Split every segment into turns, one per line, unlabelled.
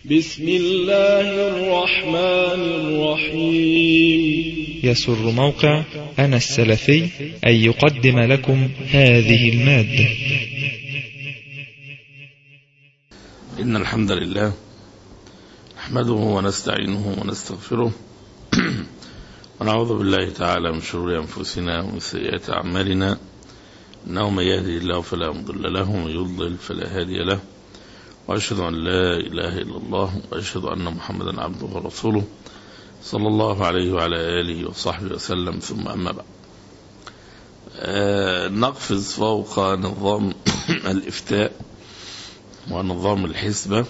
بسم الله الرحمن الرحيم
يسر موقع أنا السلفي أن يقدم لكم هذه المادة
إن الحمد لله نحمده ونستعينه ونستغفره ونعوذ بالله تعالى من شرور أنفسنا ومن سيئات أعمالنا إنه من يهدي الله فلا مضل له ومن يضلل فلا هادي له وأشهد أن لا إله إلا الله وأشهد أن محمدا عبده ورسوله صلى الله عليه وعلى آله وصحبه وسلم ثم أما بعد آه نقفز فوق نظام الإفتاء ونظام الحسبة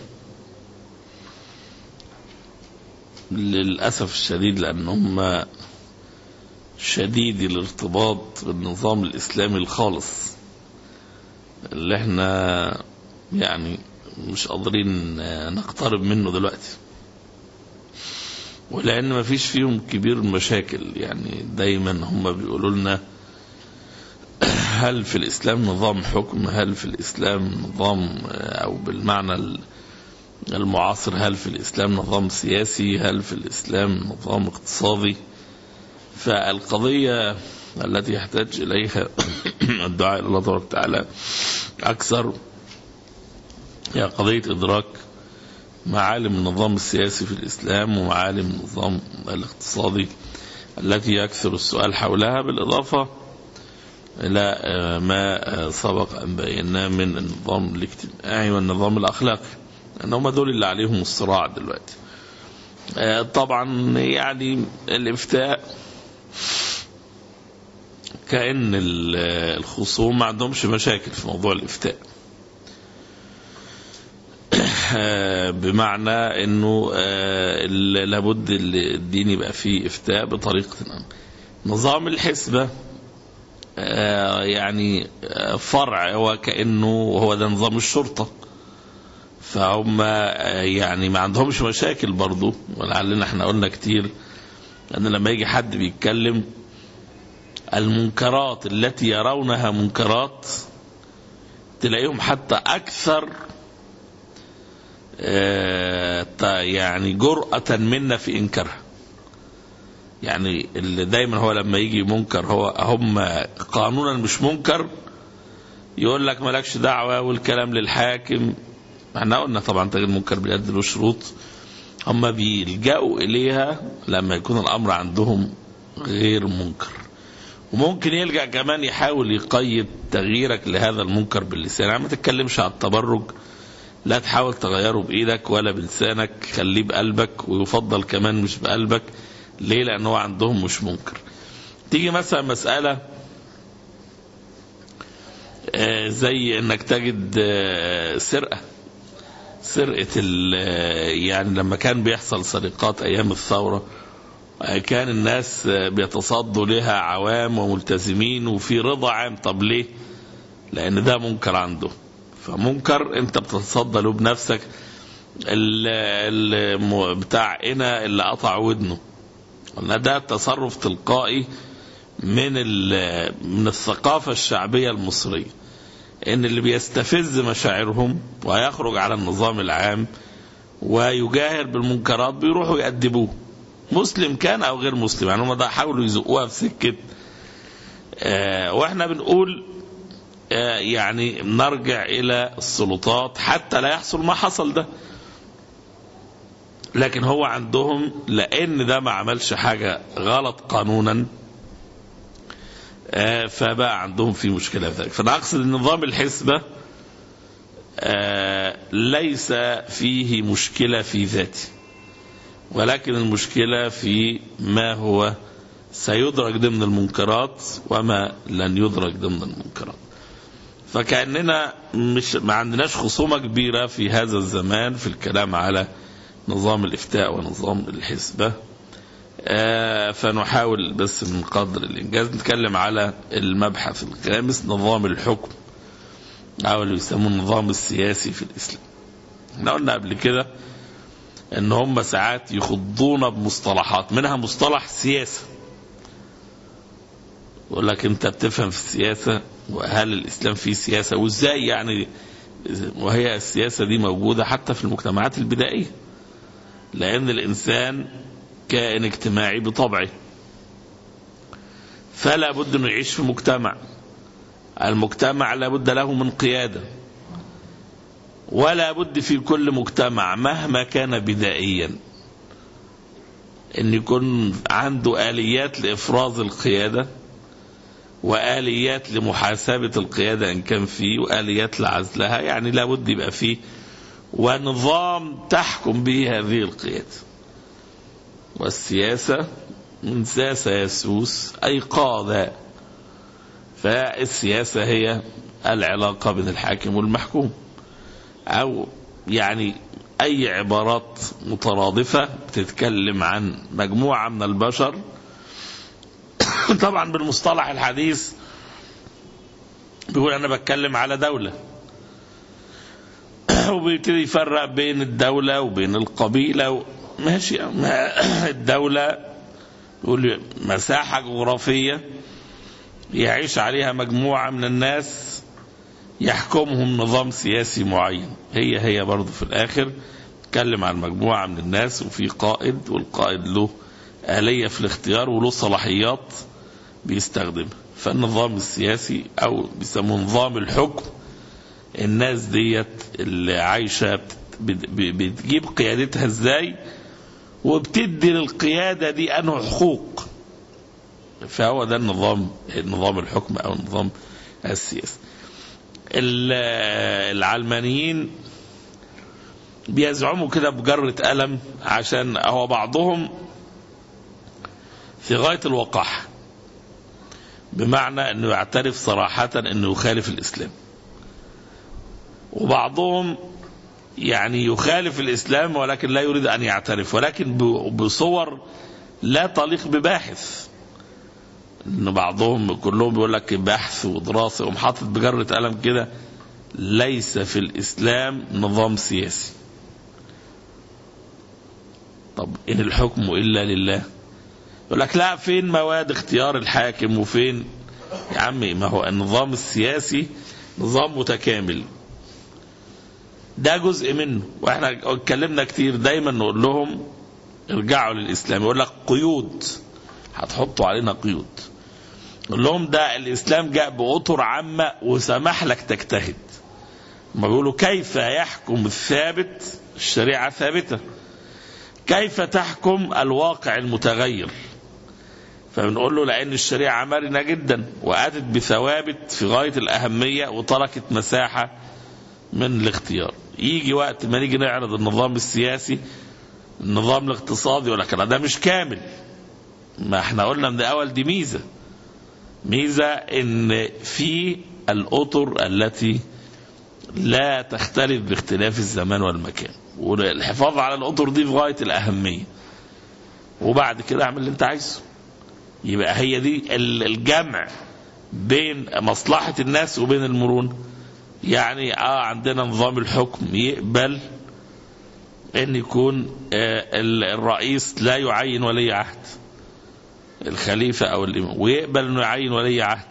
للأسف الشديد لأنهم شديد الارتباط بالنظام الإسلامي الخالص اللي احنا يعني مش قادرين نقترب منه دلوقتي ولأن ما فيش فيهم كبير مشاكل يعني دايما هم بيقولوا لنا هل في الإسلام نظام حكم هل في الإسلام نظام أو بالمعنى المعاصر هل في الإسلام نظام سياسي هل في الإسلام نظام اقتصادي فالقضية التي يحتاج إليها الدعاء إلى الله تبارك وتعالى أكثر هي قضية إدراك معالم النظام السياسي في الإسلام ومعالم النظام الاقتصادي التي يكثر السؤال حولها بالإضافة إلى ما سبق أن بيناه من النظام الاجتماعي والنظام الأخلاقي لأن هم دول اللي عليهم الصراع دلوقتي طبعا يعني الإفتاء كأن الخصوم ما عندهمش مشاكل في موضوع الإفتاء بمعنى انه لابد الدين يبقى فيه افتاء بطريقه نظام الحسبه يعني فرع هو كانه هو ده نظام الشرطه فهم يعني ما عندهمش مشاكل برضو ولعلنا احنا قلنا كتير ان لما يجي حد بيتكلم المنكرات التي يرونها منكرات تلاقيهم حتى اكثر يعني جرأة منا في إنكارها يعني اللي دايما هو لما يجي منكر هو هم قانونا مش منكر يقول لك مالكش دعوة والكلام للحاكم احنا قلنا طبعا تغيير المنكر بيد له شروط هم بيلجأوا إليها لما يكون الأمر عندهم غير منكر وممكن يلجأ كمان يحاول يقيد تغييرك لهذا المنكر باللسان يعني ما تتكلمش على التبرج لا تحاول تغيره بإيدك ولا بلسانك خليه بقلبك ويفضل كمان مش بقلبك ليه لأنه هو عندهم مش منكر تيجي مثلا مسألة زي انك تجد سرقة سرقة يعني لما كان بيحصل سرقات ايام الثورة كان الناس بيتصدوا لها عوام وملتزمين وفي رضا عام طب ليه لان ده منكر عنده فمنكر انت بتتصدى له بنفسك ال ال بتاع انا اللي قطع ودنه قلنا ده تصرف تلقائي من من الثقافه الشعبيه المصريه ان اللي بيستفز مشاعرهم ويخرج على النظام العام ويجاهر بالمنكرات بيروحوا يأدبوه مسلم كان او غير مسلم يعني هم ده حاولوا يزقوها في سكه آه واحنا بنقول يعني نرجع إلى السلطات حتى لا يحصل ما حصل ده لكن هو عندهم لأن ده ما عملش حاجة غلط قانونا فبقى عندهم في مشكلة في ذلك فأنا أقصد النظام الحسبة ليس فيه مشكلة في ذاته ولكن المشكلة في ما هو سيدرك ضمن المنكرات وما لن يدرك ضمن المنكرات فكأننا مش ما عندناش خصومة كبيرة في هذا الزمان في الكلام على نظام الإفتاء ونظام الحسبة آه فنحاول بس من قدر الإنجاز نتكلم على المبحث الخامس نظام الحكم أو اللي يسموه النظام السياسي في الإسلام احنا قلنا قبل كده ان هم ساعات يخضون بمصطلحات منها مصطلح سياسه يقول لك انت بتفهم في السياسه وهل الاسلام فيه سياسه وازاي يعني وهي السياسة دي موجودة حتى في المجتمعات البدائية لأن الإنسان كائن اجتماعي بطبعه فلا بد أنه يعيش في مجتمع المجتمع لابد له من قيادة ولا بد في كل مجتمع مهما كان بدائيا ان يكون عنده آليات لإفراز القيادة وآليات لمحاسبة القيادة إن كان فيه وآليات لعزلها يعني لابد يبقى فيه ونظام تحكم به هذه القيادة والسياسة من ساس يسوس أي قادة فالسياسة هي العلاقة بين الحاكم والمحكوم أو يعني أي عبارات مترادفة بتتكلم عن مجموعة من البشر طبعا بالمصطلح الحديث بيقول أنا بتكلم على دولة وبيبتدي يفرق بين الدولة وبين القبيلة و... ماشي الدولة يقول مساحة جغرافية يعيش عليها مجموعة من الناس يحكمهم نظام سياسي معين هي هي برضه في الآخر تكلم عن مجموعة من الناس وفي قائد والقائد له آلية في الاختيار وله صلاحيات بيستخدمها فالنظام السياسي أو بيسموه نظام الحكم الناس ديت اللي عايشة بتجيب قيادتها ازاي وبتدي للقيادة دي أنه حقوق فهو ده النظام نظام الحكم أو النظام السياسي العلمانيين بيزعموا كده بجرة قلم عشان هو بعضهم في غاية الوقاحة بمعنى انه يعترف صراحة انه يخالف الاسلام وبعضهم يعني يخالف الاسلام ولكن لا يريد ان يعترف ولكن بصور لا تليق بباحث ان بعضهم كلهم بيقول لك بحث ودراسه وقوم حاطط بجره قلم كده ليس في الاسلام نظام سياسي طب ان الحكم الا لله يقول لك لا فين مواد اختيار الحاكم وفين يا عمي ما هو النظام السياسي نظام متكامل ده جزء منه واحنا اتكلمنا كتير دايما نقول لهم ارجعوا للاسلام يقول لك قيود هتحطوا علينا قيود نقول لهم ده الاسلام جاء باطر عامه وسمح لك تجتهد ما بيقولوا كيف يحكم الثابت الشريعه ثابته كيف تحكم الواقع المتغير فبنقول له لان الشريعه مرنه جدا واتت بثوابت في غايه الاهميه وتركت مساحه من الاختيار يجي وقت ما نيجي نعرض النظام السياسي النظام الاقتصادي ولا كده ده مش كامل ما احنا قلنا من الاول دي ميزه ميزه ان في الاطر التي لا تختلف باختلاف الزمان والمكان والحفاظ على الاطر دي في غايه الاهميه وبعد كده اعمل اللي انت عايزه يبقى هي دي الجمع بين مصلحه الناس وبين المرونه يعني اه عندنا نظام الحكم يقبل ان يكون آه الرئيس لا يعين ولي عهد الخليفة او الامام ويقبل انه يعين ولي عهد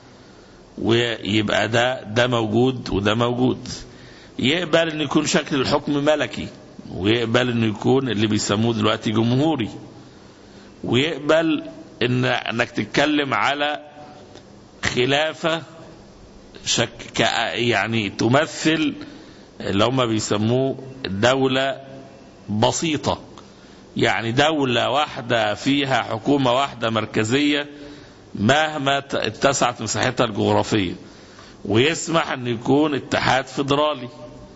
ويبقى ده ده موجود وده موجود يقبل ان يكون شكل الحكم ملكي ويقبل انه يكون اللي بيسموه دلوقتي جمهوري ويقبل ان انك تتكلم على خلافه شك يعني تمثل اللي هم بيسموه دولة بسيطة يعني دولة واحدة فيها حكومة واحدة مركزية مهما اتسعت مساحتها الجغرافية ويسمح ان يكون اتحاد فيدرالي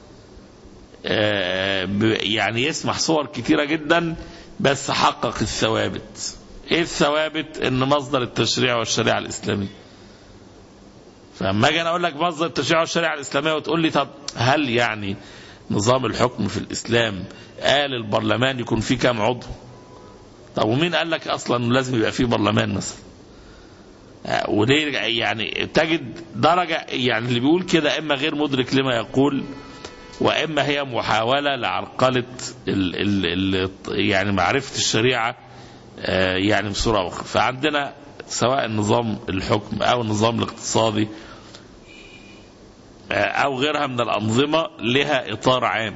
يعني يسمح صور كتيرة جدا بس حقق الثوابت ايه الثوابت ان مصدر التشريع والشريعة الاسلامية فلما اجي انا اقول لك مصدر التشريع والشريعه الاسلاميه وتقول لي طب هل يعني نظام الحكم في الاسلام قال البرلمان يكون فيه كام عضو؟ طب ومين قال لك اصلا لازم يبقى فيه برلمان مثلا؟ وليه يعني تجد درجه يعني اللي بيقول كده اما غير مدرك لما يقول واما هي محاوله لعرقله ال ال ال يعني معرفه الشريعه يعني بصوره اخرى فعندنا سواء نظام الحكم او النظام الاقتصادي أو غيرها من الأنظمة لها إطار عام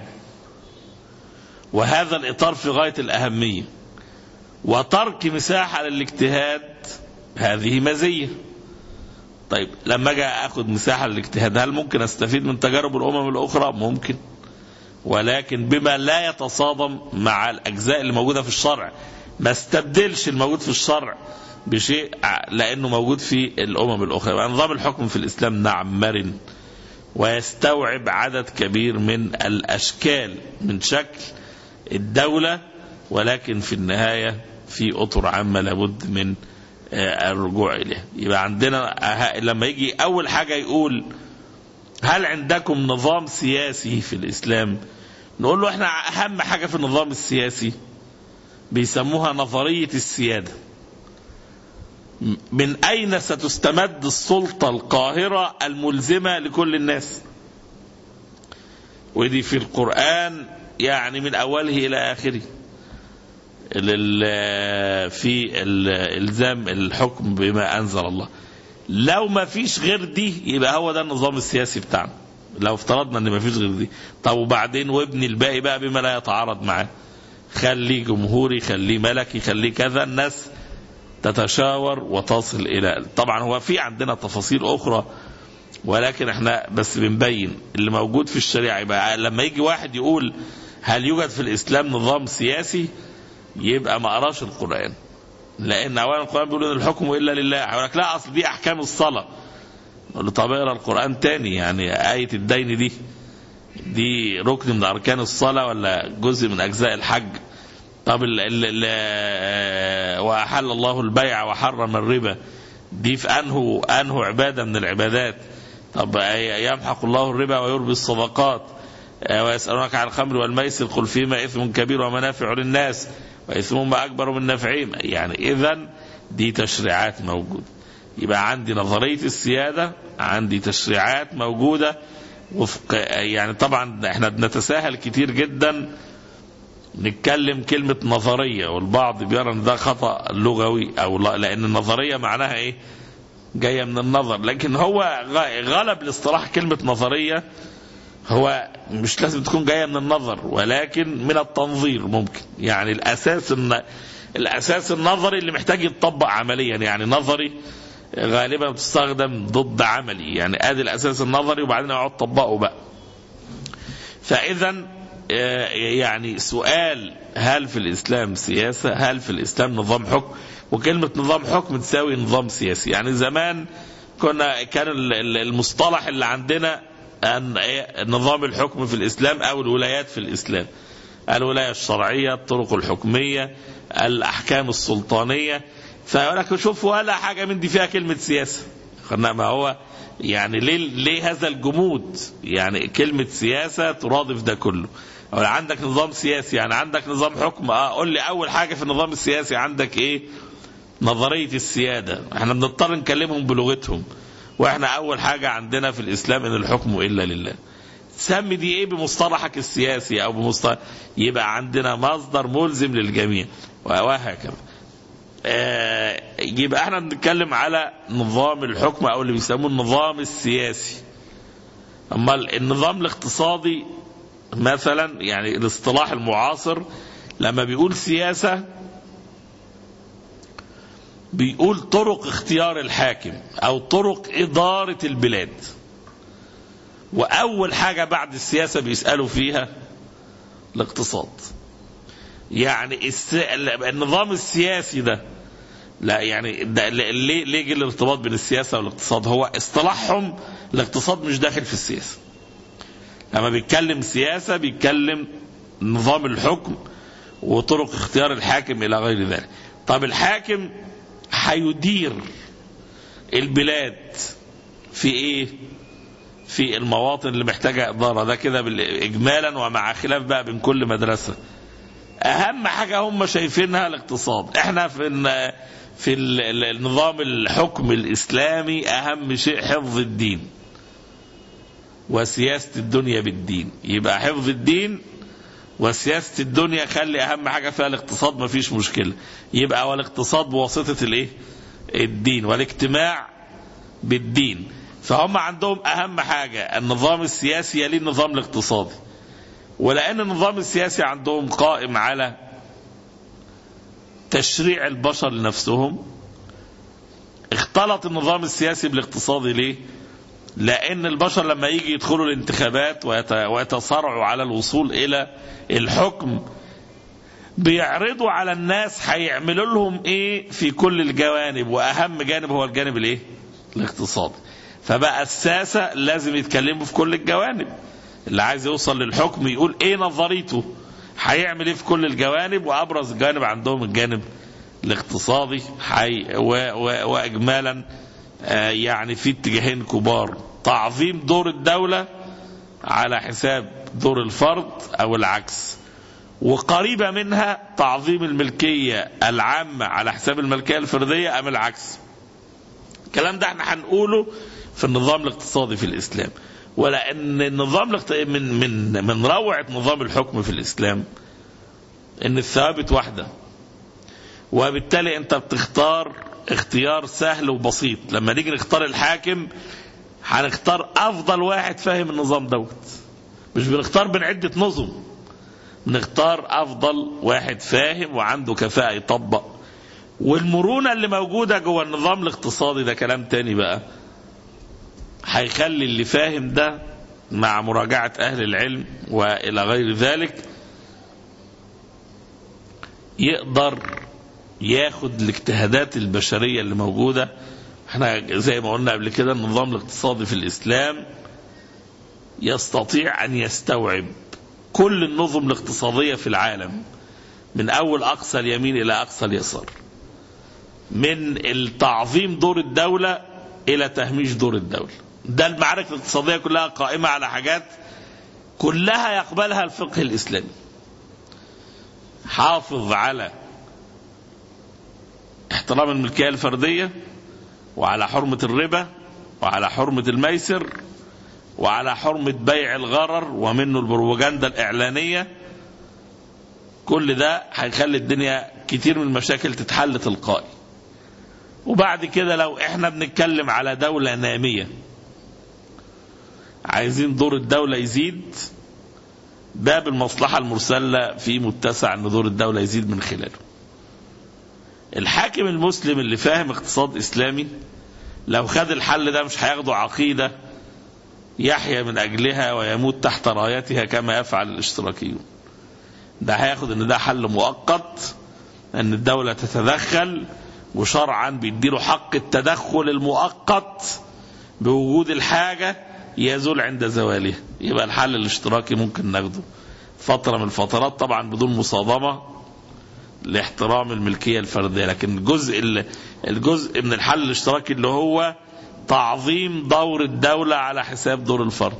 وهذا الإطار في غاية الأهمية وترك مساحة للاجتهاد هذه مزية طيب لما اجي اخد مساحة للاجتهاد هل ممكن استفيد من تجارب الامم الاخرى ممكن ولكن بما لا يتصادم مع الاجزاء اللي موجودة في الشرع ما استبدلش الموجود في الشرع بشيء لانه موجود في الامم الاخرى نظام الحكم في الاسلام نعم مرن ويستوعب عدد كبير من الاشكال من شكل الدولة ولكن في النهاية في اطر عامة لابد من الرجوع إليها يبقى عندنا لما يجي أول حاجة يقول هل عندكم نظام سياسي في الإسلام نقول له احنا أهم حاجة في النظام السياسي بيسموها نظرية السيادة من أين ستستمد السلطة القاهرة الملزمة لكل الناس ودي في القرآن يعني من أوله إلى آخره في الزام الحكم بما انزل الله لو ما فيش غير دي يبقى هو ده النظام السياسي بتاعنا لو افترضنا ان ما فيش غير دي طب وبعدين وابني الباقي بقى بما لا يتعارض معاه خليه جمهوري خليه ملكي خليه كذا الناس تتشاور وتصل الى طبعا هو في عندنا تفاصيل اخرى ولكن احنا بس بنبين اللي موجود في الشريعه يبقى لما يجي واحد يقول هل يوجد في الاسلام نظام سياسي يبقى ما قراش القرآن لأن أولا القرآن بيقول إن الحكم إلا لله يقول لك لا أصل دي أحكام الصلاة نقول له طب اقرا القرآن تاني يعني آية الدين دي دي ركن من أركان الصلاة ولا جزء من أجزاء الحج طب ال ال ال وأحل الله البيع وحرم الربا دي في أنه أنه عبادة من العبادات طب يمحق الله الربا ويربي الصدقات ويسألونك عن الخمر والميسر قل فيما إثم كبير ومنافع للناس وإثمهما أكبر من نفعهما يعني إذا دي تشريعات موجودة يبقى عندي نظرية السيادة عندي تشريعات موجودة وفق يعني طبعا احنا بنتساهل كتير جدا نتكلم كلمة نظرية والبعض بيرى ان ده خطأ لغوي او لا لان النظرية معناها ايه جاية من النظر لكن هو غلب الاصطلاح كلمة نظرية هو مش لازم تكون جايه من النظر ولكن من التنظير ممكن يعني الاساس الن... الاساس النظري اللي محتاج يتطبق عمليا يعني نظري غالبا بتستخدم ضد عملي يعني ادي الاساس النظري وبعدين اقعد طبقه بقى فاذا يعني سؤال هل في الاسلام سياسه هل في الاسلام نظام حكم وكلمه نظام حكم تساوي نظام سياسي يعني زمان كنا كان المصطلح اللي عندنا أن نظام الحكم في الإسلام أو الولايات في الإسلام الولاية الشرعية الطرق الحكمية الأحكام السلطانية فلك شوف ولا حاجة من دي فيها كلمة سياسة ما هو يعني ليه, ليه هذا الجمود يعني كلمة سياسة ترادف ده كله أو عندك نظام سياسي يعني عندك نظام حكم اه قول لي أول حاجة في النظام السياسي عندك إيه نظرية السيادة احنا بنضطر نكلمهم بلغتهم واحنا اول حاجة عندنا في الاسلام ان الحكم الا لله سمي دي ايه بمصطلحك السياسي او بمصطلح يبقى عندنا مصدر ملزم للجميع وهكذا آه يبقى احنا بنتكلم على نظام الحكم او اللي بيسموه النظام السياسي اما النظام الاقتصادي مثلا يعني الاصطلاح المعاصر لما بيقول سياسة بيقول طرق اختيار الحاكم او طرق اداره البلاد واول حاجه بعد السياسه بيسالوا فيها الاقتصاد يعني الس... النظام السياسي ده لا يعني ده ليه ليه جه الارتباط بين السياسه والاقتصاد هو اصطلاحهم الاقتصاد مش داخل في السياسه لما بيتكلم سياسه بيتكلم نظام الحكم وطرق اختيار الحاكم الى غير ذلك طب الحاكم هيدير البلاد في ايه في المواطن اللي محتاجة إدارة ده كده إجمالا ومع خلاف بقى بين كل مدرسة أهم حاجة هم شايفينها الاقتصاد احنا في في النظام الحكم الإسلامي أهم شيء حفظ الدين وسياسة الدنيا بالدين يبقى حفظ الدين وسياسة الدنيا خلي أهم حاجة فيها الاقتصاد ما فيش مشكلة يبقى هو الاقتصاد بواسطة الإيه؟ الدين والاجتماع بالدين فهم عندهم أهم حاجة النظام السياسي يلي النظام الاقتصادي ولأن النظام السياسي عندهم قائم على تشريع البشر لنفسهم اختلط النظام السياسي بالاقتصادي ليه لأن البشر لما يجي يدخلوا الانتخابات ويت- ويتصارعوا على الوصول إلى الحكم بيعرضوا على الناس هيعملوا لهم ايه في كل الجوانب واهم جانب هو الجانب الايه الاقتصادي فبقى الساسة لازم يتكلموا في كل الجوانب اللي عايز يوصل للحكم يقول ايه نظريته هيعمل ايه في كل الجوانب وابرز جانب عندهم الجانب الاقتصادي حي و و واجمالا آه، يعني في اتجاهين كبار تعظيم دور الدولة على حساب دور الفرد او العكس وقريبة منها تعظيم الملكية العامة على حساب الملكية الفردية أم العكس الكلام ده احنا هنقوله في النظام الاقتصادي في الإسلام ولأن النظام الاقت- من من من روعة نظام الحكم في الإسلام إن الثوابت واحدة وبالتالي أنت بتختار اختيار سهل وبسيط لما نيجي نختار الحاكم هنختار أفضل واحد فاهم النظام دوت مش بنختار بين عدة نظم نختار افضل واحد فاهم وعنده كفاءة يطبق والمرونة اللي موجودة جوه النظام الاقتصادي ده كلام تاني بقى هيخلي اللي فاهم ده مع مراجعة أهل العلم وإلى غير ذلك يقدر ياخد الاجتهادات البشرية اللي موجودة احنا زي ما قلنا قبل كده النظام الاقتصادي في الإسلام يستطيع أن يستوعب كل النظم الاقتصادية في العالم من أول أقصى اليمين إلى أقصى اليسار من التعظيم دور الدولة إلى تهميش دور الدولة ده المعارك الاقتصادية كلها قائمة على حاجات كلها يقبلها الفقه الإسلامي حافظ على احترام الملكية الفردية وعلى حرمة الربا وعلى حرمة الميسر وعلى حرمة بيع الغرر ومنه البروباجندا الإعلانية كل ده هيخلي الدنيا كتير من المشاكل تتحل تلقائي وبعد كده لو احنا بنتكلم على دولة نامية عايزين دور الدولة يزيد باب المصلحة المرسلة في متسع ان دور الدولة يزيد من خلاله الحاكم المسلم اللي فاهم اقتصاد اسلامي لو خد الحل ده مش هياخده عقيده يحيا من أجلها ويموت تحت رايتها كما يفعل الاشتراكيون ده هياخد ان ده حل مؤقت ان الدولة تتدخل وشرعا بيديله حق التدخل المؤقت بوجود الحاجة يزول عند زوالها يبقى الحل الاشتراكي ممكن ناخده فترة من الفترات طبعا بدون مصادمة لاحترام الملكية الفردية لكن الجزء الجزء من الحل الاشتراكي اللي هو تعظيم دور الدولة على حساب دور الفرد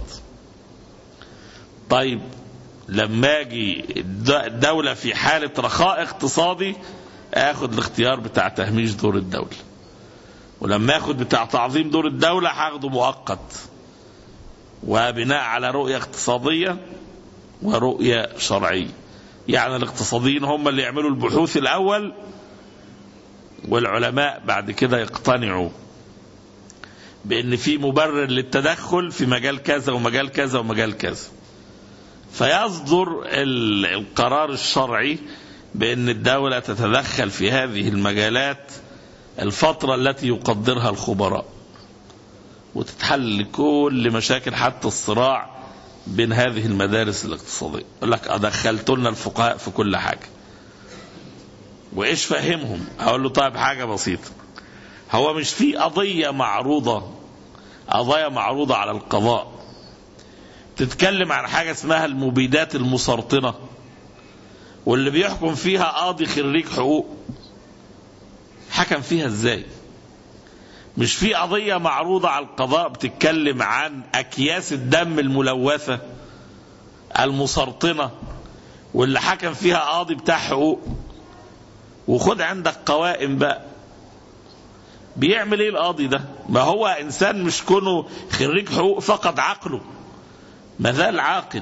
طيب لما اجي الدولة في حالة رخاء اقتصادي اخد الاختيار بتاع تهميش دور الدولة ولما اخد بتاع تعظيم دور الدولة هاخده مؤقت وبناء على رؤية اقتصادية ورؤية شرعية يعني الاقتصاديين هم اللي يعملوا البحوث الاول والعلماء بعد كده يقتنعوا بان في مبرر للتدخل في مجال كذا ومجال كذا ومجال كذا فيصدر القرار الشرعي بان الدولة تتدخل في هذه المجالات الفترة التي يقدرها الخبراء وتتحل كل مشاكل حتى الصراع بين هذه المدارس الاقتصادية يقول لك أدخلت لنا الفقهاء في كل حاجة وإيش فهمهم أقول له طيب حاجة بسيطة هو مش في قضية معروضة قضايا معروضة على القضاء تتكلم عن حاجة اسمها المبيدات المسرطنة واللي بيحكم فيها قاضي خريج حقوق حكم فيها ازاي مش في قضية معروضة على القضاء بتتكلم عن أكياس الدم الملوثة المسرطنة واللي حكم فيها قاضي بتاع حقوق وخد عندك قوائم بقى بيعمل ايه القاضي ده ما هو انسان مش كونه خريج حقوق فقد عقله ما زال عاقل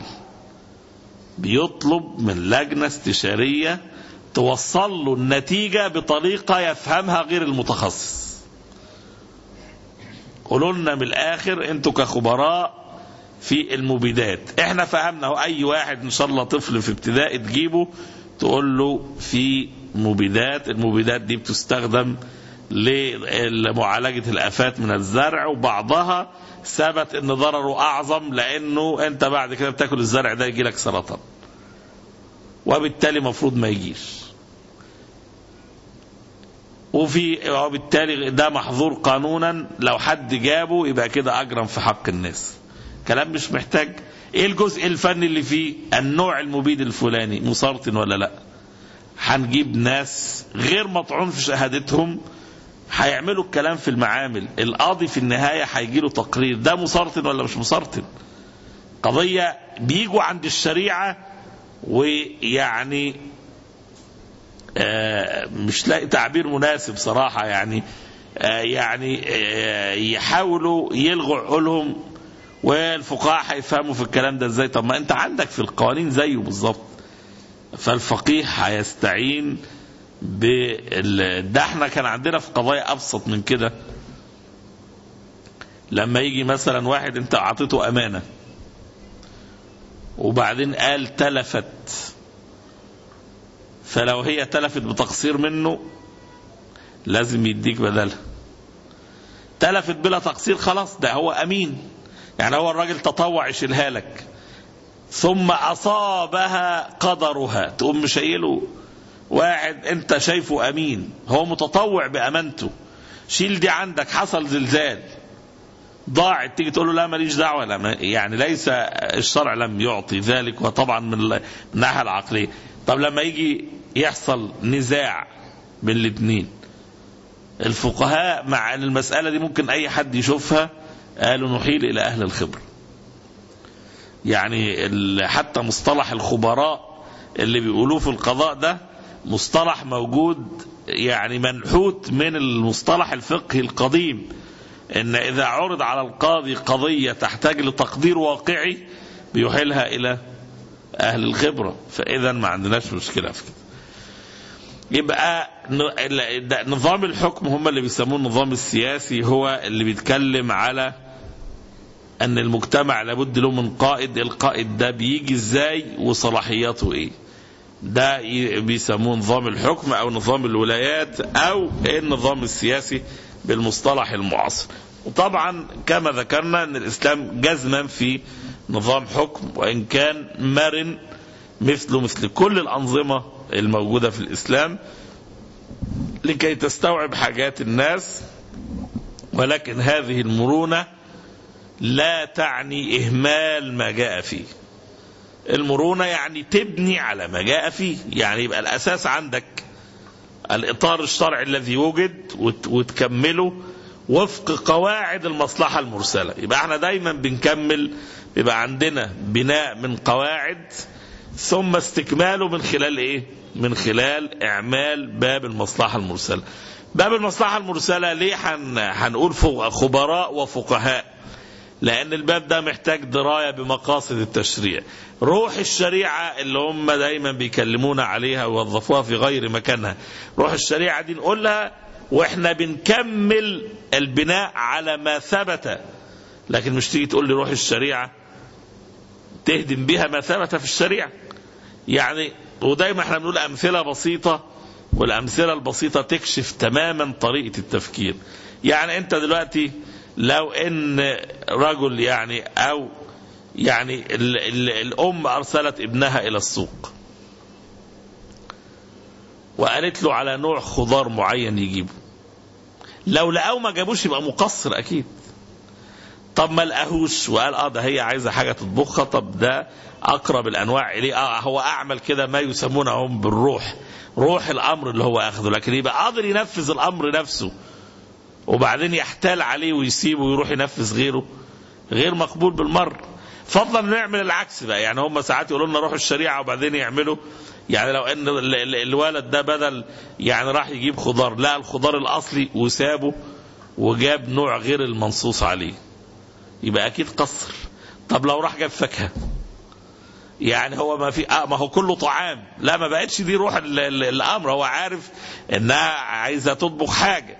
بيطلب من لجنة استشارية توصل له النتيجة بطريقة يفهمها غير المتخصص قولوا لنا من الاخر انتوا كخبراء في المبيدات احنا فهمنا هو اي واحد ان شاء الله طفل في ابتدائي تجيبه تقول له في مبيدات المبيدات دي بتستخدم لمعالجة الآفات من الزرع وبعضها ثبت ان ضرره اعظم لانه انت بعد كده بتاكل الزرع ده يجي لك سرطان وبالتالي مفروض ما يجيش وفي وبالتالي ده محظور قانونا لو حد جابه يبقى كده اجرم في حق الناس كلام مش محتاج ايه الجزء الفني اللي فيه النوع المبيد الفلاني مسرطن ولا لا هنجيب ناس غير مطعون في شهادتهم هيعملوا الكلام في المعامل القاضي في النهاية هيجي له تقرير ده مسرطن ولا مش مسرطن قضية بيجوا عند الشريعة ويعني آه مش لاقي تعبير مناسب صراحة يعني آه يعني آه يحاولوا يلغوا عقولهم والفقهاء هيفهموا في الكلام ده ازاي طب ما انت عندك في القوانين زيه بالظبط فالفقيه هيستعين بال... ده احنا كان عندنا في قضايا ابسط من كده لما يجي مثلا واحد انت اعطيته امانه وبعدين قال تلفت فلو هي تلفت بتقصير منه لازم يديك بدلها تلفت بلا تقصير خلاص ده هو امين يعني هو الراجل تطوع يشيلها لك ثم اصابها قدرها تقوم مشيله واحد انت شايفه امين هو متطوع بامانته شيل دي عندك حصل زلزال ضاعت تيجي تقول له لا ماليش دعوه لا يعني ليس الشرع لم يعطي ذلك وطبعا من الناحيه العقليه طب لما يجي يحصل نزاع بين الاثنين الفقهاء مع ان المساله دي ممكن اي حد يشوفها قالوا نحيل الى اهل الخبره يعني حتى مصطلح الخبراء اللي بيقولوه في القضاء ده مصطلح موجود يعني منحوت من المصطلح الفقهي القديم ان اذا عرض على القاضي قضية تحتاج لتقدير واقعي بيحيلها الى اهل الخبرة فاذا ما عندناش مشكلة في كده يبقى نظام الحكم هم اللي بيسموه النظام السياسي هو اللي بيتكلم على ان المجتمع لابد له من قائد القائد ده بيجي ازاي وصلاحياته ايه ده بيسموه نظام الحكم او نظام الولايات او النظام السياسي بالمصطلح المعاصر وطبعا كما ذكرنا ان الاسلام جزما في نظام حكم وان كان مرن مثله مثل كل الانظمه الموجوده في الاسلام لكي تستوعب حاجات الناس ولكن هذه المرونه لا تعني اهمال ما جاء فيه المرونة يعني تبني على ما جاء فيه يعني يبقى الأساس عندك الإطار الشرعي الذي وجد وتكمله وفق قواعد المصلحة المرسلة يبقى احنا دايما بنكمل يبقى عندنا بناء من قواعد ثم استكماله من خلال ايه من خلال اعمال باب المصلحة المرسلة باب المصلحة المرسلة ليه هنقول خبراء وفقهاء لأن الباب ده محتاج دراية بمقاصد التشريع روح الشريعة اللي هم دايما بيكلمونا عليها ويوظفوها في غير مكانها روح الشريعة دي نقولها واحنا بنكمل البناء على ما ثبت لكن مش تيجي تقول لي روح الشريعة تهدم بها ما ثبت في الشريعة يعني ودايما احنا بنقول أمثلة بسيطة والأمثلة البسيطة تكشف تماما طريقة التفكير يعني أنت دلوقتي لو ان رجل يعني او يعني ال ال الام ارسلت ابنها الى السوق وقالت له على نوع خضار معين يجيبه لو لقاه ما جابوش يبقى مقصر اكيد طب ما لقاهوش وقال اه ده هي عايزه حاجه تطبخها طب ده اقرب الانواع اليه اه هو اعمل كده ما يسمونه هم بالروح روح الامر اللي هو اخذه لكن يبقى قادر ينفذ الامر نفسه وبعدين يحتال عليه ويسيبه ويروح ينفذ غيره غير مقبول بالمر فضلا نعمل العكس بقى يعني هم ساعات يقولوا لنا روحوا الشريعه وبعدين يعملوا يعني لو ان الولد ده بدل يعني راح يجيب خضار لا الخضار الاصلي وسابه وجاب نوع غير المنصوص عليه يبقى اكيد قصر طب لو راح جاب فاكهه يعني هو ما في آه ما هو كله طعام لا ما بقتش دي روح ال ال الامر هو عارف انها عايزه تطبخ حاجه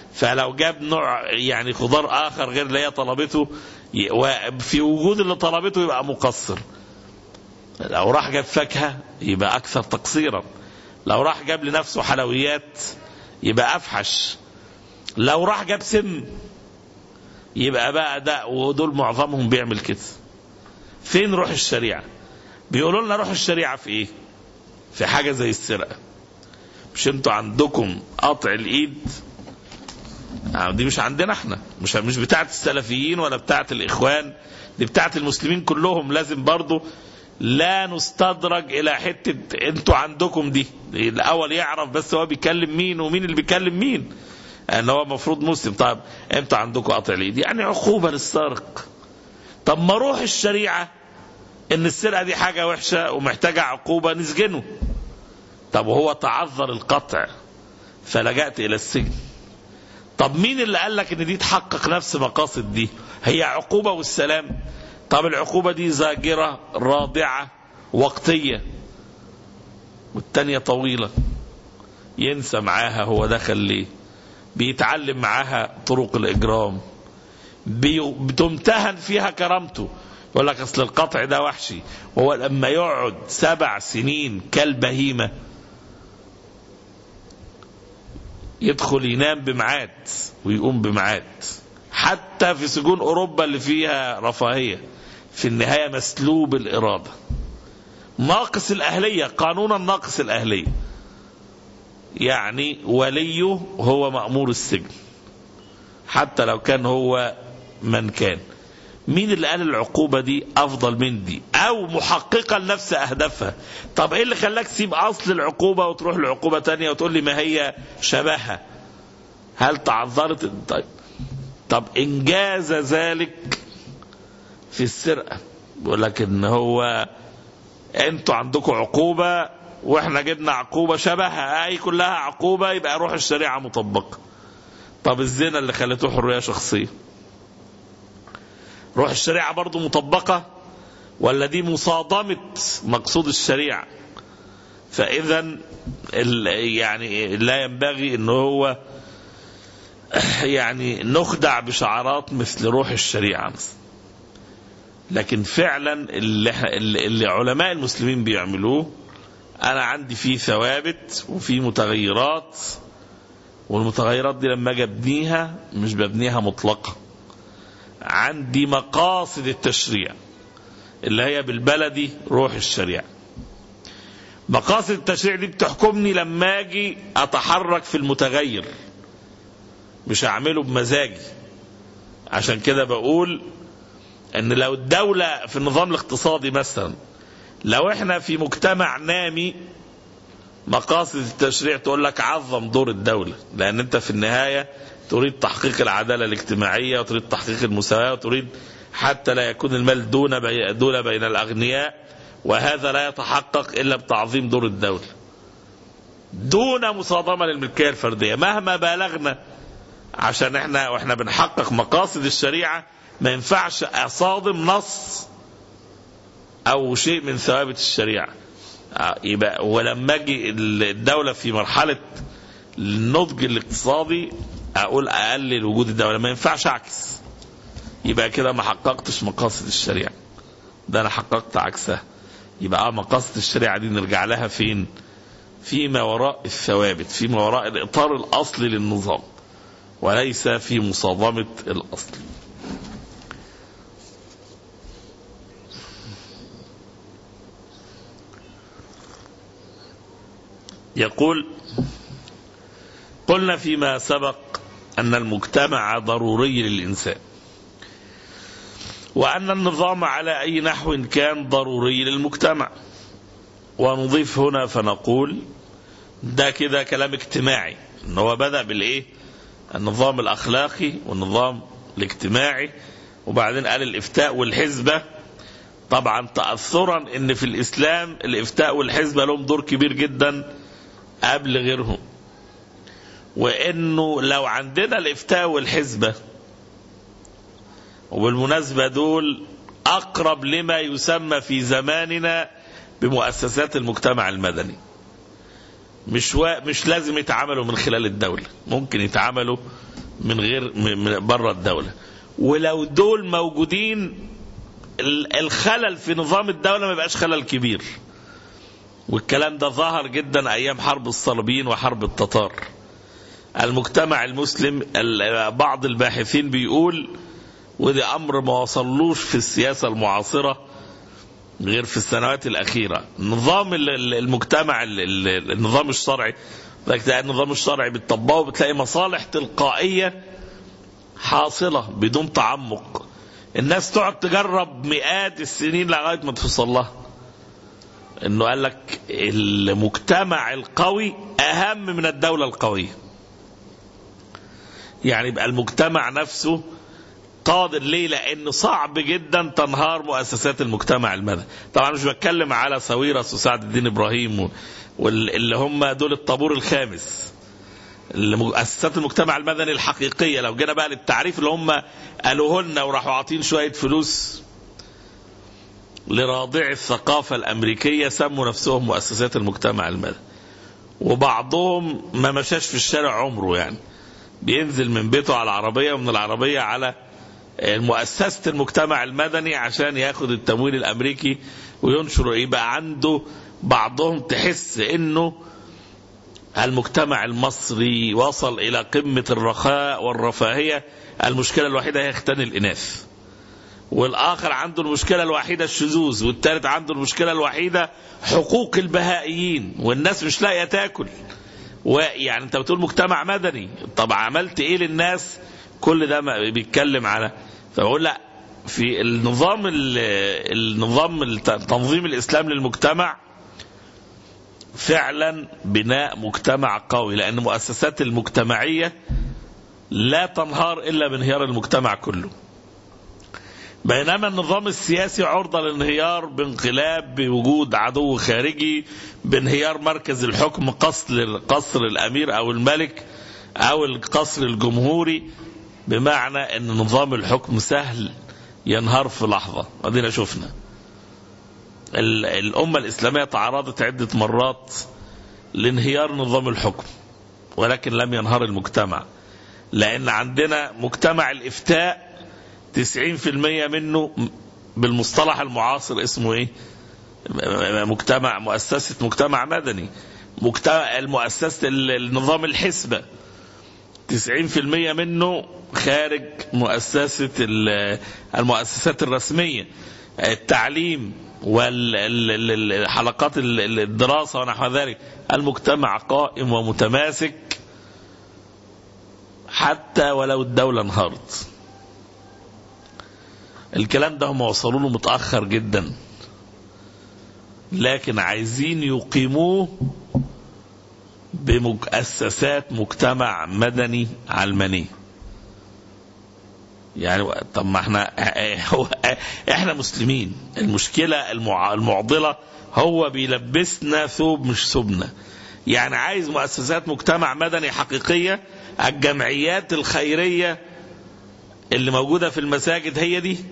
فلو جاب نوع يعني خضار اخر غير اللي هي طلبته ي- وفي وجود اللي طلبته يبقى مقصر لو راح جاب فاكهه يبقى اكثر تقصيرا لو راح جاب لنفسه حلويات يبقى افحش لو راح جاب سم يبقى بقى ده ودول معظمهم بيعمل كده فين روح الشريعه بيقولوا لنا روح الشريعه في ايه في حاجه زي السرقه مش انتوا عندكم قطع الايد آه، دي مش عندنا احنا مش مش بتاعه السلفيين ولا بتاعه الاخوان دي بتاعه المسلمين كلهم لازم برضو لا نستدرج الى حته انتوا عندكم دي الاول يعرف بس هو بيكلم مين ومين اللي بيكلم مين ان هو المفروض مسلم طيب انتوا عندكم قطع الايد يعني عقوبه للسارق طب ما روح الشريعه ان السرقه دي حاجه وحشه ومحتاجه عقوبه نسجنه طب وهو تعذر القطع فلجأت الى السجن طب مين اللي قال لك ان دي تحقق نفس مقاصد دي هي عقوبة والسلام طب العقوبة دي زاجرة رادعة وقتية والتانية طويلة ينسى معاها هو دخل ليه بيتعلم معاها طرق الإجرام بي- بتمتهن فيها كرامته يقول لك أصل القطع ده وحشي وهو لما يقعد سبع سنين كالبهيمة يدخل ينام بميعاد ويقوم بميعاد حتى في سجون اوروبا اللي فيها رفاهيه في النهايه مسلوب الاراده ناقص الاهليه قانونا ناقص الاهليه يعني وليه هو مامور السجن حتى لو كان هو من كان مين اللي قال العقوبة دي أفضل من دي أو محققة لنفس أهدافها طب إيه اللي خلاك تسيب أصل العقوبة وتروح لعقوبة تانية وتقول لي ما هي شبهها هل تعذرت طيب طب إنجاز ذلك في السرقة بيقول لك إن هو أنتوا عندكم عقوبة وإحنا جبنا عقوبة شبهها أي كلها عقوبة يبقى روح الشريعة مطبقة طب الزنا اللي خلته حرية شخصية روح الشريعة برضو مطبقة ولا دي مصادمة مقصود الشريعة فإذا ال- يعني لا ينبغي ان هو يعني نخدع بشعارات مثل روح الشريعة مثلا لكن فعلا اللي, إحنا- اللي اللي علماء المسلمين بيعملوه انا عندي فيه ثوابت وفيه متغيرات والمتغيرات دي لما اجي ابنيها مش ببنيها مطلقه عندي مقاصد التشريع اللي هي بالبلدي روح الشريعة مقاصد التشريع دي بتحكمني لما اجي اتحرك في المتغير مش هعمله بمزاجي عشان كده بقول ان لو الدولة في النظام الاقتصادي مثلا لو احنا في مجتمع نامي مقاصد التشريع تقول لك عظم دور الدولة لان انت في النهاية تريد تحقيق العدالة الاجتماعية وتريد تحقيق المساواة وتريد حتى لا يكون المال دون بي دون بين الأغنياء وهذا لا يتحقق إلا بتعظيم دور الدولة دون مصادمة للملكية الفردية مهما بالغنا عشان احنا واحنا بنحقق مقاصد الشريعة ما ينفعش أصادم نص أو شيء من ثوابت الشريعة آه، يبقى ولما اجي الدولة في مرحلة النضج الاقتصادي اقول اقلل وجود الدوله ما ينفعش اعكس يبقى كده ما حققتش مقاصد الشريعه ده انا حققت عكسها يبقى اه مقاصد الشريعه دي نرجع لها فين فيما وراء الثوابت فيما وراء الاطار الاصلي للنظام وليس في مصادمه الاصل يقول قلنا فيما سبق أن المجتمع ضروري للإنسان وأن النظام على أي نحو كان ضروري للمجتمع ونضيف هنا فنقول ده كده كلام اجتماعي ان هو بدأ بالايه النظام الاخلاقي والنظام الاجتماعي وبعدين قال الافتاء والحزبة طبعا تأثرا ان في الاسلام الافتاء والحزبة لهم دور كبير جدا قبل غيرهم وانه لو عندنا الافتاء والحزبة وبالمناسبة دول اقرب لما يسمى في زماننا بمؤسسات المجتمع المدني مش و... مش لازم يتعاملوا من خلال الدولة ممكن يتعاملوا من غير من بره الدولة ولو دول موجودين ال- الخلل في نظام الدولة ما يبقاش خلل كبير والكلام ده ظهر جدا أيام حرب الصليبيين وحرب التتار المجتمع المسلم ال- بعض الباحثين بيقول وده أمر ما وصلوش في السياسة المعاصرة غير في السنوات الأخيرة نظام ال- ال- المجتمع ال- ال- النظام الشرعي تلاقي النظام الشرعي بتطبقه بتلاقي مصالح تلقائية حاصلة بدون تعمق الناس تقعد تجرب مئات السنين لغاية ما توصل لها انه قال لك المجتمع القوي اهم من الدولة القوية يعني يبقى المجتمع نفسه قادر ليه لان صعب جدا تنهار مؤسسات المجتمع المدني طبعا مش بتكلم على ساويرس وسعد الدين ابراهيم و- واللي هم دول الطابور الخامس اللي مؤسسات المجتمع المدني الحقيقيه لو جينا بقى للتعريف اللي هم قالوه لنا وراحوا عاطين شويه فلوس لراضعي الثقافه الامريكيه سموا نفسهم مؤسسات المجتمع المدني وبعضهم ما مشاش في الشارع عمره يعني بينزل من بيته على العربيه ومن العربيه على مؤسسة المجتمع المدني عشان ياخد التمويل الأمريكي وينشر يبقى عنده بعضهم تحس إنه المجتمع المصري وصل إلى قمة الرخاء والرفاهية المشكلة الوحيدة هي اختان الإناث والآخر عنده المشكلة الوحيدة الشذوذ والثالث عنده المشكلة الوحيدة حقوق البهائيين والناس مش لاقية تاكل ويعني انت بتقول مجتمع مدني طب عملت ايه للناس كل ده ما بيتكلم على فبقول لا في النظام ال- النظام الت- تنظيم الاسلام للمجتمع فعلا بناء مجتمع قوي لان المؤسسات المجتمعيه لا تنهار الا بانهيار المجتمع كله بينما النظام السياسي عرضة للانهيار بانقلاب بوجود عدو خارجي بانهيار مركز الحكم قصر قصر الامير او الملك او القصر الجمهوري بمعنى ان نظام الحكم سهل ينهار في لحظة ادينا شفنا ال- الامة الاسلامية تعرضت عدة مرات لانهيار نظام الحكم ولكن لم ينهار المجتمع لان عندنا مجتمع الافتاء 90% منه بالمصطلح المعاصر اسمه ايه مجتمع مؤسسة مجتمع مدني مجتمع المؤسسة النظام الحسبة 90% منه خارج مؤسسة ال- المؤسسات الرسمية التعليم والحلقات الدراسة ونحو ذلك المجتمع قائم ومتماسك حتى ولو الدولة انهارت الكلام ده هم وصلوا له متأخر جدا لكن عايزين يقيموه بمؤسسات مجتمع مدني علماني يعني طب ما احنا هو احنا مسلمين المشكله المع- المعضله هو بيلبسنا ثوب مش ثوبنا يعني عايز مؤسسات مجتمع مدني حقيقيه الجمعيات الخيريه اللي موجوده في المساجد هي دي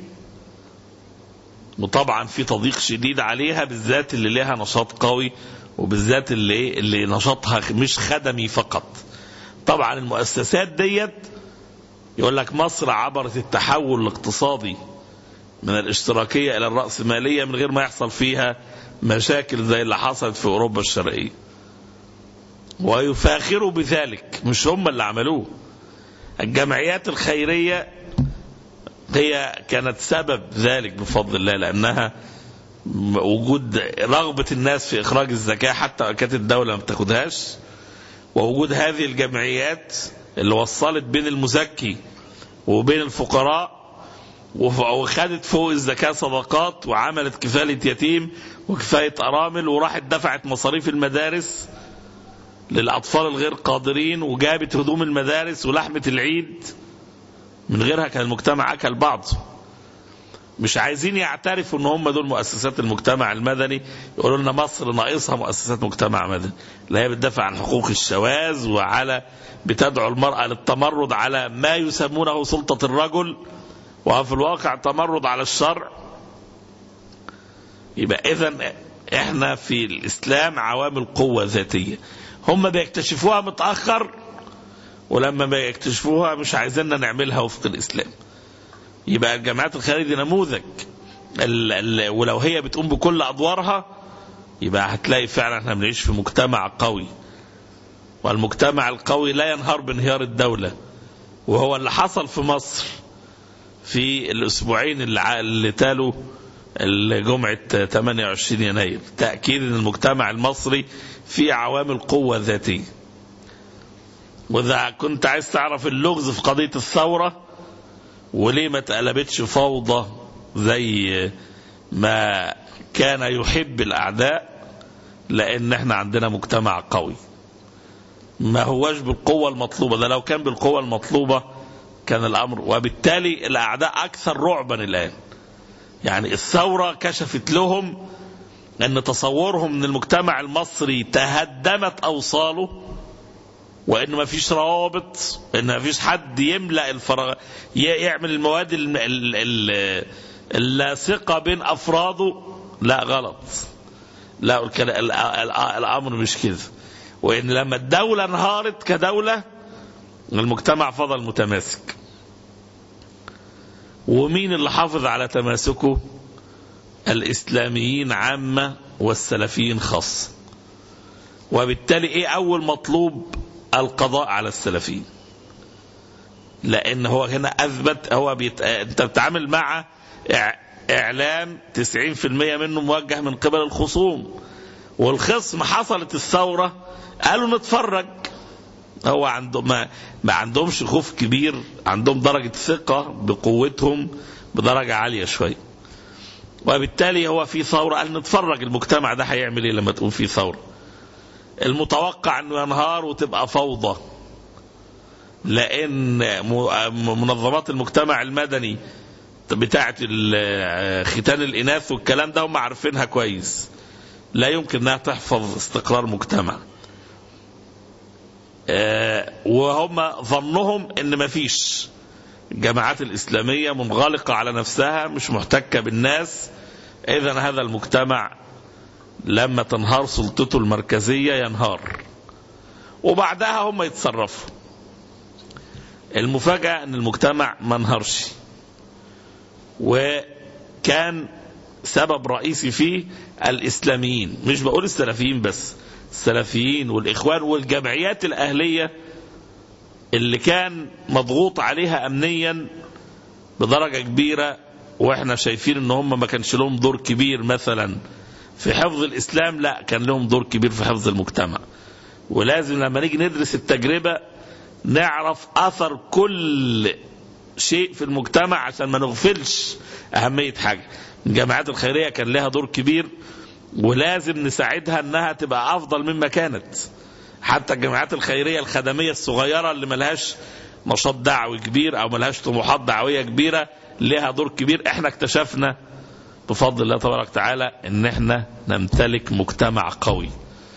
وطبعا في تضييق شديد عليها بالذات اللي لها نشاط قوي وبالذات اللي إيه؟ اللي نشاطها مش خدمي فقط طبعا المؤسسات ديت يقول لك مصر عبرت التحول الاقتصادي من الاشتراكية إلى الرأسمالية من غير ما يحصل فيها مشاكل زي اللي حصلت في أوروبا الشرقية ويفاخروا بذلك مش هم اللي عملوه الجمعيات الخيرية هي كانت سبب ذلك بفضل الله لأنها وجود رغبة الناس في إخراج الزكاة حتى كانت الدولة ما بتاخدهاش ووجود هذه الجمعيات اللي وصلت بين المزكي وبين الفقراء وف- وخدت فوق الزكاة صدقات وعملت كفالة يتيم وكفاية أرامل وراحت دفعت مصاريف المدارس للأطفال الغير قادرين وجابت هدوم المدارس ولحمة العيد من غيرها كان المجتمع أكل بعضه مش عايزين يعترفوا ان هم دول مؤسسات المجتمع المدني يقولوا لنا مصر ناقصها مؤسسات مجتمع مدني لا هي بتدافع عن حقوق الشواذ وعلى بتدعو المرأة للتمرد على ما يسمونه سلطة الرجل وفي الواقع تمرد على الشرع يبقى اذا احنا في الاسلام عوامل قوة ذاتية هم بيكتشفوها متأخر ولما ما يكتشفوها مش عايزيننا نعملها وفق الإسلام يبقى الجامعات الخيرية دي نموذج ال ال ولو هي بتقوم بكل أدوارها يبقى هتلاقي فعلا احنا بنعيش في مجتمع قوي والمجتمع القوي لا ينهار بانهيار الدولة وهو اللي حصل في مصر في الأسبوعين اللي, ع- اللي تالوا جمعة 28 يناير تأكيد أن المجتمع المصري فيه عوامل قوة ذاتية وإذا كنت عايز تعرف اللغز في قضية الثورة وليه ما اتقلبتش فوضى زي ما كان يحب الأعداء لأن احنا عندنا مجتمع قوي ما هوش بالقوة المطلوبة ده لو كان بالقوة المطلوبة كان الأمر وبالتالي الأعداء أكثر رعبا الآن يعني الثورة كشفت لهم أن تصورهم من المجتمع المصري تهدمت أوصاله وان ما فيش روابط ان ما فيش حد يملا الفراغ ي- يعمل المواد الم- ال- ال- اللاصقه بين افراده لا غلط لا الكل- ال- ال- الامر مش كده وان لما الدوله انهارت كدوله المجتمع فضل متماسك ومين اللي حافظ على تماسكه الاسلاميين عامه والسلفيين خاصه وبالتالي ايه اول مطلوب القضاء على السلفيين لان هو هنا اثبت هو بيت... انت بتتعامل مع إع... اعلام 90% منه موجه من قبل الخصوم والخصم حصلت الثوره قالوا نتفرج هو عندهم ما, ما عندهمش خوف كبير عندهم درجه ثقه بقوتهم بدرجه عاليه شويه وبالتالي هو في ثوره قال نتفرج المجتمع ده هيعمل ايه لما تقوم فيه ثوره المتوقع انه ينهار وتبقى فوضى لان م- منظمات المجتمع المدني بتاعه ال- ختان الاناث والكلام ده هم عارفينها كويس لا يمكن انها تحفظ استقرار مجتمع آه، وهم ظنهم ان مفيش الجماعات الاسلاميه منغلقه على نفسها مش محتكه بالناس اذا هذا المجتمع لما تنهار سلطته المركزية ينهار وبعدها هم يتصرفوا المفاجأة أن المجتمع ما انهارش وكان سبب رئيسي فيه الإسلاميين مش بقول السلفيين بس السلفيين والإخوان والجمعيات الأهلية اللي كان مضغوط عليها أمنيا بدرجة كبيرة واحنا شايفين ان هم ما كانش لهم دور كبير مثلا في حفظ الإسلام لا كان لهم دور كبير في حفظ المجتمع ولازم لما نيجي ندرس التجربة نعرف أثر كل شيء في المجتمع عشان ما نغفلش أهمية حاجة الجامعات الخيرية كان لها دور كبير ولازم نساعدها أنها تبقى أفضل مما كانت حتى الجامعات الخيرية الخدمية الصغيرة اللي ملهاش نشاط دعوي كبير أو ملهاش طموحات دعوية كبيرة لها دور كبير احنا اكتشفنا بفضل الله تبارك وتعالى ان احنا نمتلك مجتمع قوي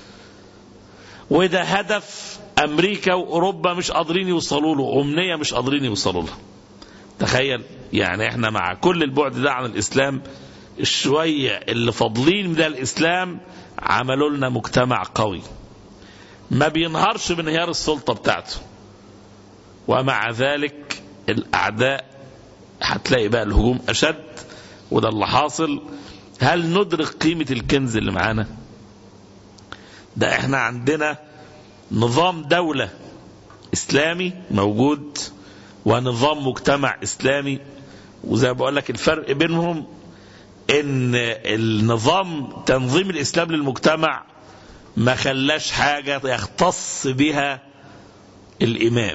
وده هدف امريكا واوروبا مش قادرين يوصلوا له امنيه مش قادرين يوصلوا لها تخيل يعني احنا مع كل البعد ده عن الاسلام الشويه اللي فاضلين من الاسلام عملوا لنا مجتمع قوي ما بينهارش بانهيار السلطه بتاعته ومع ذلك الاعداء هتلاقي بقى الهجوم اشد وده اللي حاصل هل ندرك قيمة الكنز اللي معانا ده احنا عندنا نظام دولة اسلامي موجود ونظام مجتمع اسلامي وزي ما بقول لك الفرق بينهم ان النظام تنظيم الاسلام للمجتمع ما خلاش حاجة يختص بها الامام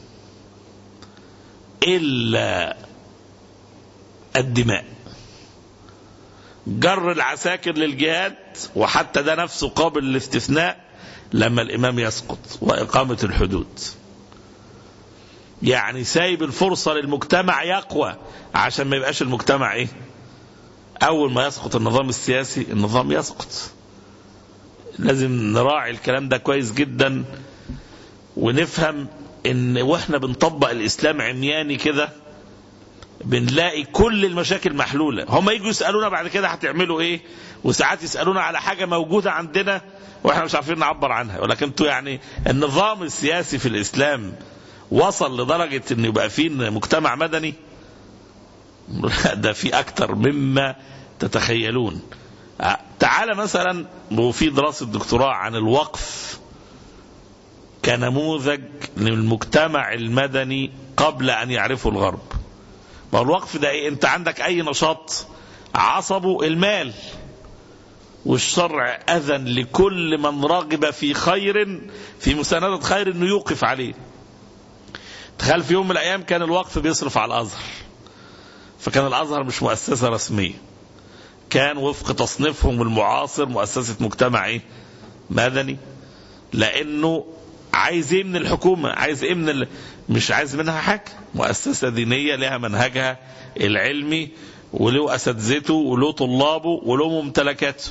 الا الدماء جر العساكر للجهاد وحتى ده نفسه قابل للاستثناء لما الإمام يسقط وإقامة الحدود يعني سايب الفرصة للمجتمع يقوى عشان ما يبقاش المجتمع إيه أول ما يسقط النظام السياسي النظام يسقط لازم نراعي الكلام ده كويس جدا ونفهم ان واحنا بنطبق الاسلام عمياني كده بنلاقي كل المشاكل محلوله هم يجوا يسالونا بعد كده هتعملوا ايه وساعات يسالونا على حاجه موجوده عندنا واحنا مش عارفين نعبر عنها ولكن انتوا يعني النظام السياسي في الاسلام وصل لدرجة أن يبقى فيه مجتمع مدني لا ده في أكتر مما تتخيلون تعال مثلا وفي دراسة دكتوراه عن الوقف كنموذج للمجتمع المدني قبل أن يعرفه الغرب ما هو الوقف ده إيه؟ أنت عندك أي نشاط عصبه المال والشرع أذن لكل من رغب في خير في مساندة خير أنه يوقف عليه تخيل في يوم من الأيام كان الوقف بيصرف على الأزهر فكان الأزهر مش مؤسسة رسمية كان وفق تصنيفهم المعاصر مؤسسة مجتمع إيه؟ مدني لأنه عايز ايه من الحكومة عايز ايه من ال... مش عايز منها حاجة مؤسسة دينية لها منهجها العلمي وله أساتذته وله طلابه وله ممتلكاته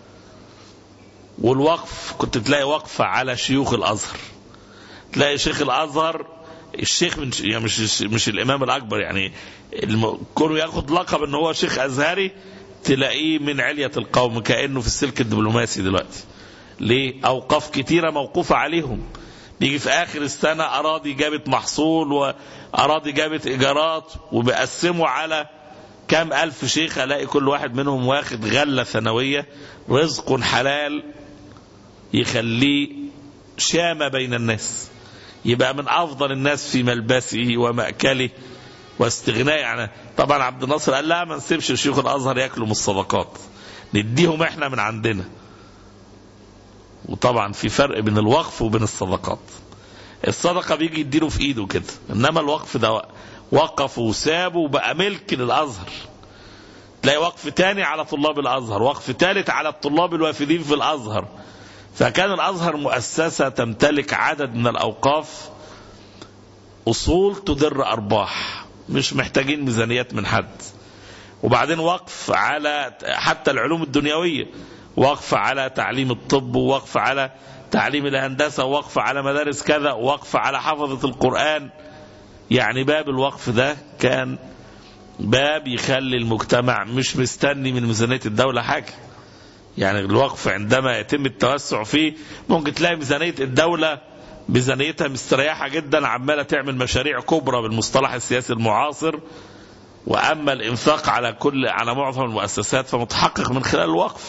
والوقف كنت تلاقي وقفة على شيوخ الأزهر تلاقي شيخ الأزهر الشيخ من يعني مش مش الإمام الأكبر يعني الم... كونه ياخد لقب إن هو شيخ أزهري تلاقيه من علية القوم كأنه في السلك الدبلوماسي دلوقتي ليه أوقاف كتيرة موقوفة عليهم بيجي في آخر السنة أراضي جابت محصول وأراضي جابت إيجارات وبيقسموا على كام ألف شيخ ألاقي كل واحد منهم واخد غلة ثانوية رزق حلال يخليه شامة بين الناس يبقى من أفضل الناس في ملبسه ومأكله واستغناء يعني طبعا عبد الناصر قال لا ما نسيبش شيوخ الأزهر ياكلوا من الصدقات نديهم احنا من عندنا وطبعا في فرق بين الوقف وبين الصدقات الصدقة بيجي يديله في ايده كده انما الوقف ده وقف وسابه وبقى ملك للازهر تلاقي وقف تاني على طلاب الازهر وقف ثالث على الطلاب الوافدين في الازهر فكان الازهر مؤسسة تمتلك عدد من الاوقاف اصول تدر ارباح مش محتاجين ميزانيات من حد وبعدين وقف على حتى العلوم الدنيويه وقف على تعليم الطب ووقف على تعليم الهندسة ووقف على مدارس كذا ووقف على حفظة القرآن يعني باب الوقف ده كان باب يخلي المجتمع مش مستني من ميزانية الدولة حاجة يعني الوقف عندما يتم التوسع فيه ممكن تلاقي ميزانية الدولة ميزانيتها مستريحة جدا عمالة تعمل مشاريع كبرى بالمصطلح السياسي المعاصر وأما الإنفاق على كل على معظم المؤسسات فمتحقق من خلال الوقف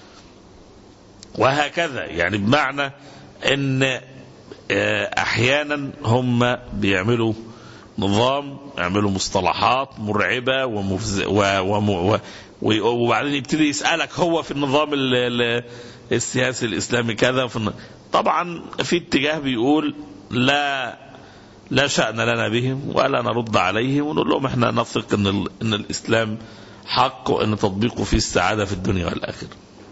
وهكذا يعني بمعنى ان احيانا هم بيعملوا نظام يعملوا مصطلحات مرعبه ومفز و و و وبعدين يبتدي يسالك هو في النظام ال ال السياسي الاسلامي كذا في طبعا في اتجاه بيقول لا لا شأن لنا بهم ولا نرد عليهم ونقول لهم احنا نثق ان ان الاسلام حق وان تطبيقه فيه السعاده في الدنيا والاخره.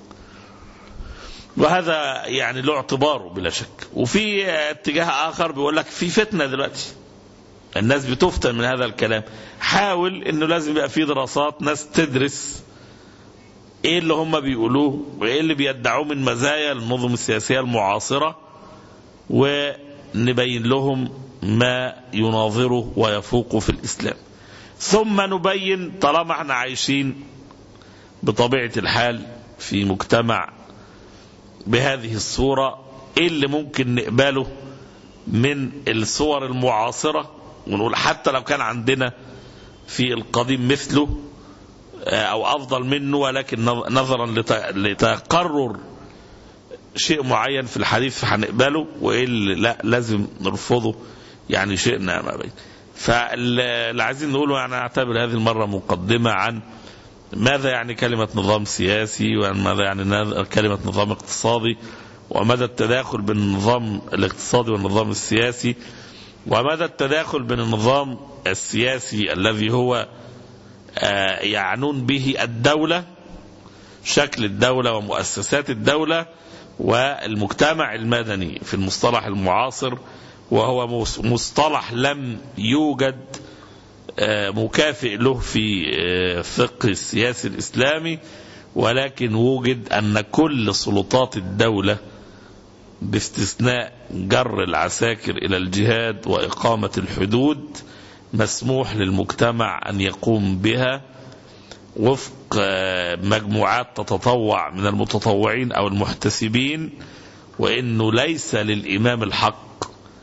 وهذا يعني له اعتباره بلا شك وفي اتجاه اخر بيقول لك في فتنه دلوقتي الناس بتفتن من هذا الكلام حاول انه لازم يبقى في دراسات ناس تدرس ايه اللي هم بيقولوه وايه اللي بيدعوه من مزايا النظم السياسيه المعاصره ونبين لهم ما يناظره ويفوق في الاسلام ثم نبين طالما احنا عايشين بطبيعه الحال في مجتمع بهذه الصورة ايه اللي ممكن نقبله من الصور المعاصرة ونقول حتى لو كان عندنا في القديم مثله او افضل منه ولكن نظرا لتقرر شيء معين في الحديث هنقبله وايه اللي لا لازم نرفضه يعني شئنا ما بين فاللي عايزين نقوله يعني اعتبر هذه المرة مقدمة عن ماذا يعني كلمة نظام سياسي وماذا يعني كلمة نظام اقتصادي ومدى التداخل بين النظام الاقتصادي والنظام السياسي ومدى التداخل بين النظام السياسي الذي هو يعنون به الدولة شكل الدولة ومؤسسات الدولة والمجتمع المدني في المصطلح المعاصر وهو مصطلح لم يوجد مكافئ له في فقه السياسي الإسلامي ولكن وجد أن كل سلطات الدولة باستثناء جر العساكر إلى الجهاد وإقامة الحدود مسموح للمجتمع أن يقوم بها وفق مجموعات تتطوع من المتطوعين أو المحتسبين وإنه ليس للإمام الحق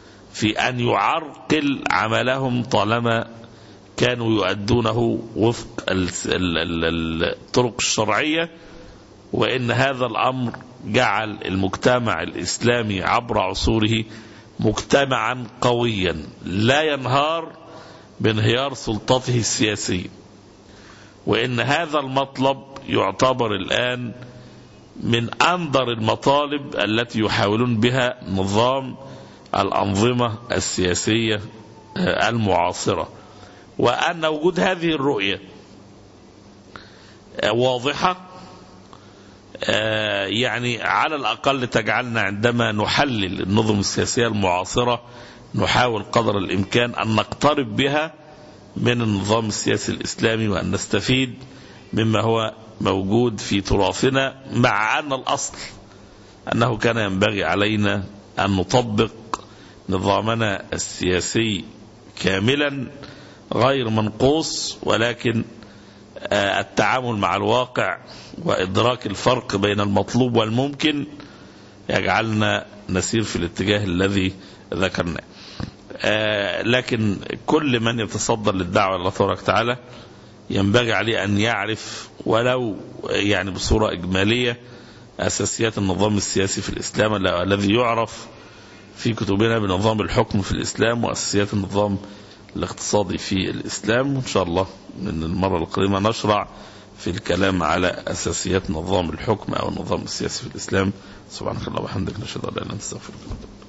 في أن يعرقل عملهم طالما كانوا يؤدونه وفق ال- ال- ال- الطرق الشرعية وإن هذا الأمر جعل المجتمع الإسلامي عبر عصوره مجتمعا قويا لا ينهار بانهيار سلطته السياسية وإن هذا المطلب يعتبر الآن من أندر المطالب التي يحاولون بها نظام الأنظمة السياسية آه، المعاصرة وأن وجود هذه الرؤية آه، واضحة آه، يعني على الأقل تجعلنا عندما نحلل النظم السياسية المعاصرة نحاول قدر الإمكان أن نقترب بها من النظام السياسي الإسلامي وأن نستفيد مما هو موجود في تراثنا مع أن الأصل أنه كان ينبغي علينا أن نطبق نظامنا السياسي كاملا غير منقوص ولكن آه، التعامل مع الواقع وإدراك الفرق بين المطلوب والممكن يجعلنا نسير في الاتجاه الذي ذكرناه آه، لكن كل من يتصدر للدعوة الله تبارك وتعالى ينبغي عليه أن يعرف ولو يعني بصورة إجمالية أساسيات النظام السياسي في الإسلام ال- الذي يعرف في كتبنا بنظام الحكم في الإسلام وأساسيات النظام الاقتصادي في الإسلام وإن شاء الله من المرة القادمة نشرع في الكلام على أساسيات نظام الحكم أو النظام السياسي في الإسلام سبحانك اللهم وبحمدك نشهد أن لا إله إلا أنت نستغفرك ونتوب إليك.